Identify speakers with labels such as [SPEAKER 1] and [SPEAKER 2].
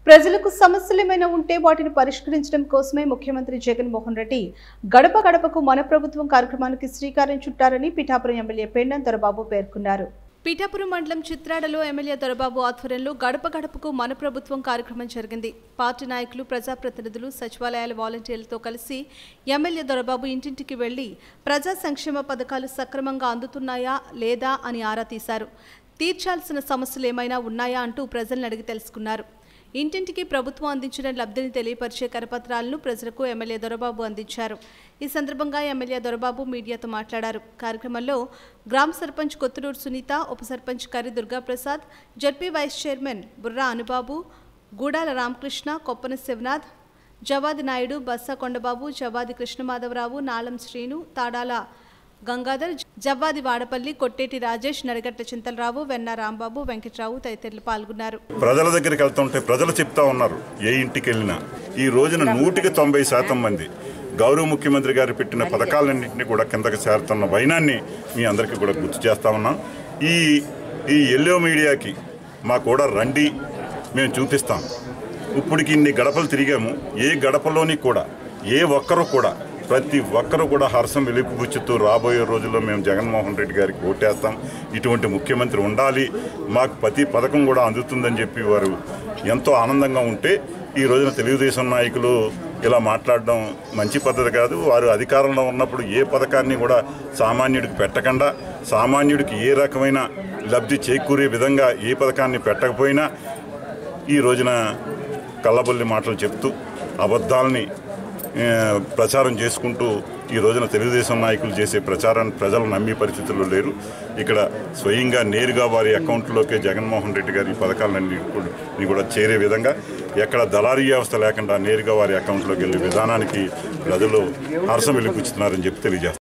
[SPEAKER 1] ప్రజలకు సమస్యలు ఏమైనా ఉంటే వాటిని పరిష్కరించడం కోసమే ముఖ్యమంత్రి జగన్మోహన్ రెడ్డి గడప గడపకు మన ప్రభుత్వం కార్యక్రమానికి శ్రీకారం చుట్టారని పిఠాపురం ఎమ్మెల్యే పెండం దొరబాబు పేర్కొన్నారు పిఠాపురం మండలం చిత్రాడలో ఎమ్మెల్యే దొరబాబు ఆధ్వర్యంలో గడప గడపకు మన ప్రభుత్వం కార్యక్రమం జరిగింది పార్టీ నాయకులు ప్రజాప్రతినిధులు సచివాలయాల వాలంటీర్లతో కలిసి ఎమ్మెల్యే దొరబాబు ఇంటింటికి వెళ్లి ప్రజా సంక్షేమ పథకాలు సక్రమంగా అందుతున్నాయా లేదా అని ఆరా తీశారు తీర్చాల్సిన సమస్యలు ఏమైనా ఉన్నాయా అంటూ ప్రజలను అడిగి తెలుసుకున్నారు ఇంటింటికి ప్రభుత్వం అందించిన లబ్ధిని తెలియపరిచే కరపత్రాలను ప్రజలకు ఎమ్మెల్యే దొరబాబు అందించారు ఈ సందర్భంగా ఎమ్మెల్యే దొరబాబు మీడియాతో మాట్లాడారు కార్యక్రమంలో గ్రామ సర్పంచ్ కొత్తూరు సునీత ఉప sarpanch Kari Durgaprasad ZP vice chairman Burra Anubabu Gudala Ramakrishna Koppana Sivanath Javadi Naidu Bassa Kondababu Javadi Krishnamadhavarao Nalam Srinu Tadala Gangadhar Javvadi Vadapalli Kotteti Rajesh Nadagatta Chintalarao Venna Rambabu Venkatrao తదితరులు పాల్గొన్నారు
[SPEAKER 2] ప్రజల దగ్గరికి వెళ్తుంటే ప్రజలు చెప్తా ఉన్నారు ఏ ఇంటికి వెళ్ళినా ఈ రోజున నూటికి తొంభై శాతం మంది గౌరవ ముఖ్యమంత్రి గారు పెట్టిన పథకాలన్నింటినీ కూడా కిందకి చేరుతున్న వైనాన్ని మీ అందరికీ కూడా గుర్తు చేస్తా ఉన్నాం ఈ ఈ ఎల్లో మీడియాకి మా కూడా రండి మేము చూపిస్తాం ఇప్పటికి ఇన్ని గడపలు తిరిగాము ఏ గడపలోని కూడా ఏ ఒక్కరు కూడా ప్రతి ఒక్కరూ కూడా హర్షం వెలిపుచ్చుతూ రాబోయే రోజుల్లో మేము జగన్మోహన్ రెడ్డి గారికి ఓటేస్తాం ఇటువంటి ముఖ్యమంత్రి ఉండాలి మాకు ప్రతి పథకం కూడా అందుతుందని చెప్పి వారు ఎంతో ఆనందంగా ఉంటే ఈ రోజున తెలుగుదేశం నాయకులు ఇలా మాట్లాడడం మంచి పద్ధతి కాదు వారు అధికారంలో ఉన్నప్పుడు ఏ పథకాన్ని కూడా సామాన్యుడికి పెట్టకుండా సామాన్యుడికి ఏ రకమైన లబ్ధి చేకూరే విధంగా ఏ పథకాన్ని పెట్టకపోయినా ఈ రోజున కళ్ళబొల్లి మాటలు చెప్తూ అబద్ధాలని ఆ, ప్రచారం చేసుకుంటూ ఈ రోజున తెలుగుదేశం నాయకులు చేసే ప్రచారాన్ని ప్రజలు నమ్మే పరిస్థితుల్లో లేరు ఇక్కడ స్వయంగా నేరుగా వారి అకౌంట్లోకే జగన్మోహన్ రెడ్డి గారి ఈ పథకాలన్నీ కూడా- ని కూడా చేరే విధంగా ఎక్కడ దళారీ వ్యవస్థ లేకుండా నేరుగా వారి అకౌంట్లోకి వెళ్ళే విధానానికి ప్రజలు హర్షం వెలిపుచ్చుతున్నారని చెప్పి తెలియజేస్తారు